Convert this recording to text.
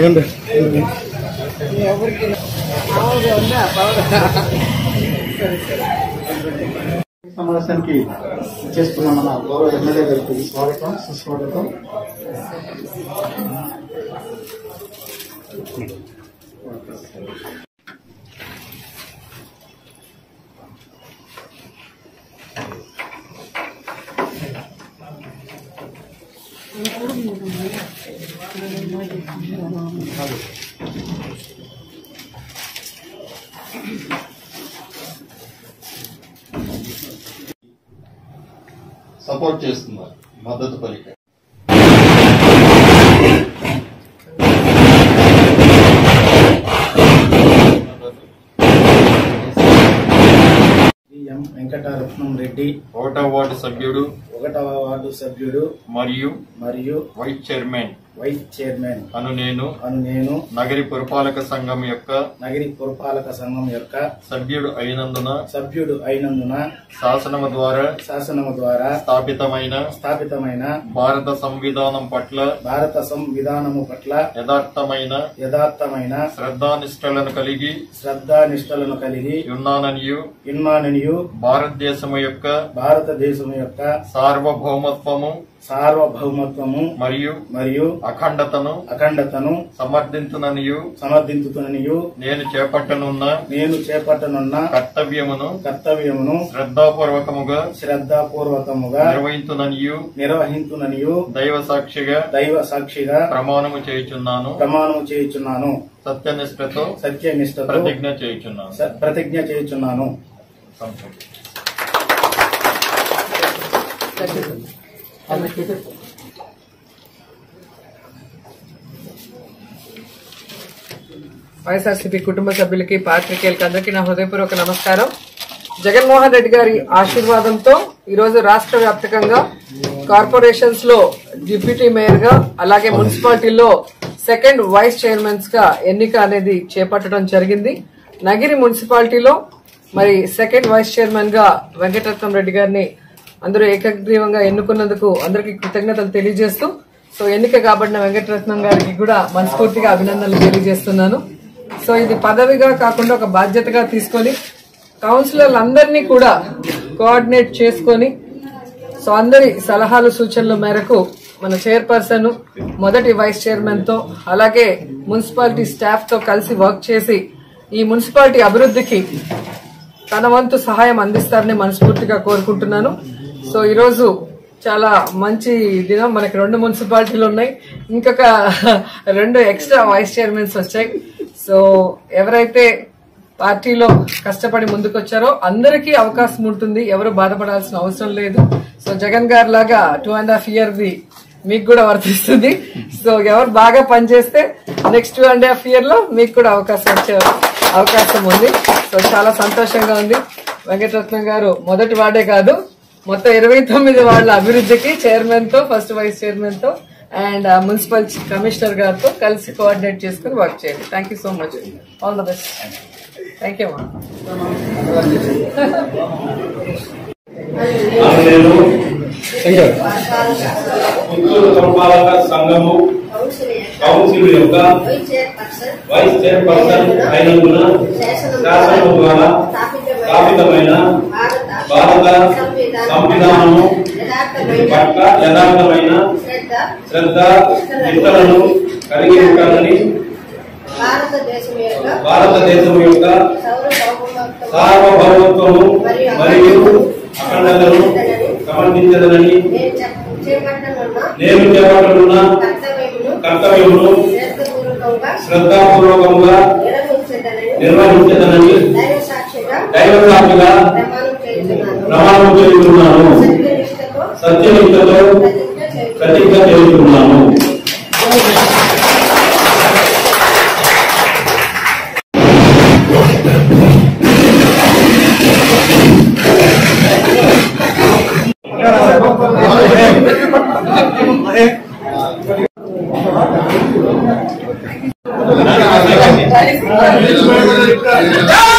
సమావేశానికి చేసుకున్న మన గౌరవ ఎమ్మెల్యే గారికి స్వాగతం సుస్వాగతం సపోర్ట్ చేస్తున్నారు మద్దతు పలికారు ఎం వెంకటరత్నం రెడ్డి ఒకటో వార్డు సభ్యుడు ఒకటవ వార్డు సభ్యుడు మరియు మరియు వైస్ చైర్మన్ వైస్ చైర్మన్ అను నేను అను నేను నగరి పురపాలక సంఘం యొక్క నగరి పురపాలక సంఘం యొక్క సభ్యుడు అయినందున సభ్యుడు అయినందున శాసనము ద్వారా శాసనము ద్వారా స్థాపితమైన స్థాపితమైన భారత సంవిధానం పట్ల భారత సంవిధానము పట్ల యథార్థమైన యథార్థమైన శ్రద్ధానిష్టలను కలిగి శ్రద్ధానిష్టలను కలిగి ఉన్నాననియు ఇన్మాననియు భారతదేశము యొక్క భారతదేశం యొక్క సార్వభౌమత్వము సార్వభౌమత్వము మరియు మరియు అఖండతను అఖండతను సమర్థించుననియు సమర్థించుతుననియు నేను చేపట్టనున్న నేను చేపట్టనున్న కర్తవ్యమును కర్తవ్యమును శ్రద్ధాపూర్వకముగా శ్రద్ధాపూర్వకముగా నిర్వహించుననియు నిర్వహించుననియు దైవ సాక్షిగా దైవ సాక్షిగా ప్రమాణము చేయుచున్నాను ప్రమాణము చేయుచున్నాను సత్యనిష్టతో సత్యనిష్టతో ప్రతిజ్ఞ చేయుచున్నాను స- ప్రతిజ్ఞ చేయుచున్నాను సంతోషం. వైఎస్ఆర్సీపీ కుటుంబ సభ్యులకి పాత్రికేయులకి అందరికీ నా హృదయపూర్వక నమస్కారం జగన్మోహన్ రెడ్డి గారి ఆశీర్వాదంతో ఈరోజు రాష్ట్ర వ్యాప్తంగా కార్పొరేషన్స్ లో డిప్యూటీ మేయర్ గా అలాగే మున్సిపాలిటీలో సెకండ్ వైస్ చైర్మన్స్ గా ఎన్నిక అనేది చేపట్టడం జరిగింది నగిరి మున్సిపాలిటీలో మరి సెకండ్ వైస్ చైర్మన్ గా వెంకటరత్నం రెడ్డి గారిని అందరూ ఏకగ్రీవంగా ఎన్నుకున్నందుకు అందరికీ కృతజ్ఞతలు తెలియజేస్తూ సో ఎన్నిక కాబడిన వెంకటరత్నం గారికి కూడా మనస్ఫూర్తిగా అభినందనలు తెలియజేస్తున్నాను సో ఇది పదవిగా కాకుండా ఒక బాధ్యతగా తీసుకొని కౌన్సిలర్లు అందరినీ కూడా కోఆర్డినేట్ చేసుకొని సో అందరి సలహాలు సూచనల మేరకు మన చైర్పర్సన్ మొదటి వైస్ చైర్మన్ తో అలాగే మున్సిపాలిటీ స్టాఫ్ తో కలిసి వర్క్ చేసి ఈ మున్సిపాలిటీ అభివృద్ధికి తన వంతు సహాయం అందిస్తారని మనస్ఫూర్తిగా కోరుకుంటున్నాను సో ఈరోజు చాలా మంచి దినం మనకి రెండు మున్సిపాలిటీలు ఉన్నాయి ఇంకొక రెండు ఎక్స్ట్రా వైస్ చైర్మన్స్ వచ్చాయి సో ఎవరైతే పార్టీలో కష్టపడి ముందుకొచ్చారో అందరికీ అవకాశం ఉంటుంది ఎవరు బాధపడాల్సిన అవసరం లేదు సో జగన్ గారి లాగా టూ అండ్ హాఫ్ ఇయర్ ది మీకు కూడా వర్తిస్తుంది సో ఎవరు బాగా పనిచేస్తే next two and half year లో మీకు కూడా అవకాశం వచ్చే అవకాశం ఉంది సో చాలా సంతోషంగా ఉంది వెంకటరత్నం గారు మొదటి వాడే కాదు మొత్తం ఇరవై తొమ్మిది వాళ్ళ అభివృద్ధికి చైర్మన్ తో ఫస్ట్ వైస్ చైర్మన్ తో అండ్ మున్సిపల్ కమిషనర్ గారితో కలిసి కోఆర్డినేట్ చేసుకుని వర్క్ చేయండి thank you so much all the best thank you అమ్మా నేను పుత్తూరు పురపాలక సంఘము కౌన్సిల్ యొక్క వైస్ చైర్పర్సన్ అయినందున శాసనం ద్వారా స్థాపితమైన భారత సంవిధానము పట్ల యథార్థమైన శ్రద్ధ నిష్టలను కలిగి ఉంటానని భారతదేశం యొక్క భారతదేశం యొక్క సౌరభౌమత్వం సార్వభౌమత్వము మరియు అఖండతను సమర్థించదనని నేను చెప్- చేపట్టనున్న నేను చేపట్టనున్న కర్తవ్యమును కర్తవ్యమును శ్రద్ధపూర్వకంగా శ్రద్ధాపూర్వకంగా నిర్వహించదనని నిర్వహించదనని దైవ సాక్షిగా దైవ సాక్షిగా ప్రమాణం చేస్తున్నాను ప్రమాణం చేస్తున్నాను సత్యనిష్టతో సత్యనిష్టతో ప్రతిజ్ఞ చేస్తున్నాను ప్రతిజ్ఞ చేస్తున్నాను జై